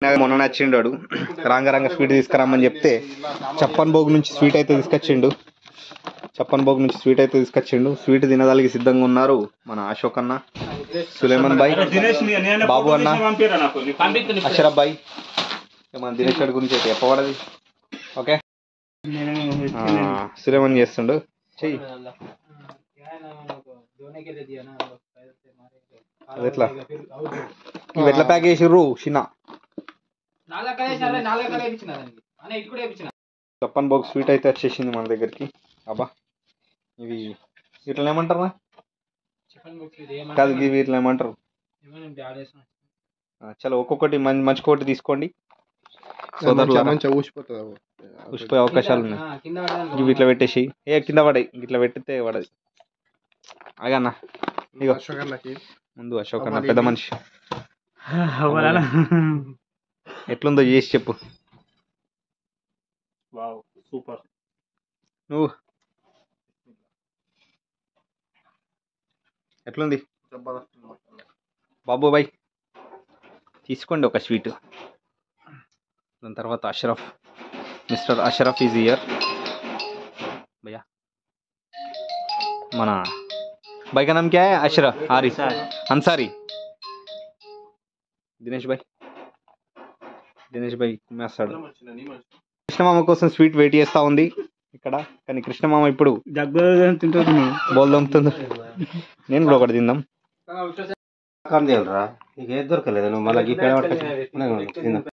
మొన్న నచ్చిండాడు రాంగ రాంగ స్వీట్ తీసుకురామని చెప్తే చప్పన్ భోగ్ నుంచి స్వీట్ అయితే తీసుకొచ్చిండు చప్పన్ భోగ్ నుంచి స్వీట్ అయితే తీసుకొచ్చిండు స్వీట్ తినదానికి సిద్ధంగా ఉన్నారు మన అశోక్ అన్న సులేమన్ బాయ్ బాబు అన్న అషరఫ్ బాయ్ ఇక మన దినేష్ గారి గురించి అయితే చెప్పబడది ఓకే ఆ, సులేమన్ చేస్తుండు చెయ్యి అది ఎట్లా ఇవి ఎట్లా ప్యాక్ చేసిర్రు చిన్న చప్పన్ భోగ్ స్వీట్ అయితే వచ్చేసింది మన దగ్గరికి అబ్బా ఇవి ఇట్లా ఏమంటారా కాదు ఇవి ఇట్లా ఏమంటారు ఆ, చలో ఒక్కొక్కటి మంచి మంచి కోటి తీసుకోండి సోదరులారా మంచిగా ఊసిపోతుంది పుష్పే అవకాశాలు ఉన్నాయి ఇవి ఇట్లా పెట్టేసి ఏ కింద పడాయి ఇట్లా పెట్టితే పడది అగన్నా ఇగో అశోకర్లకి ముందు అశోక్ అన్న పెద్ద మనిషి ఎట్లుందో చేసి చెప్పు సూపర్ నువ్వు ఎట్లుంది బాబు బాయ్ తీసుకోండి ఒక స్వీట్ దాని తర్వాత Ashraf mister Ashraf is here భయ్యా మన भाई का नाम क्या है अशरफ हारिस अंसारी దినేష్ భాయ్ దినేష్ భాయ్ కుమ్మేస్తాడు కృష్ణమామ కోసం స్వీట్ వెయిట్ చేస్తా ఉంది ఇక్కడ కానీ కృష్ణమామ ఇప్పుడు తింటుంది బోల్ దొంగతుంది నేను కూడా ఒకటి తిందాం కందేలరా నీకు ఏది దొరకలేదు నువ్వు మళ్ళీ గీ పేడ పట్టుకొచ్చి తిందాం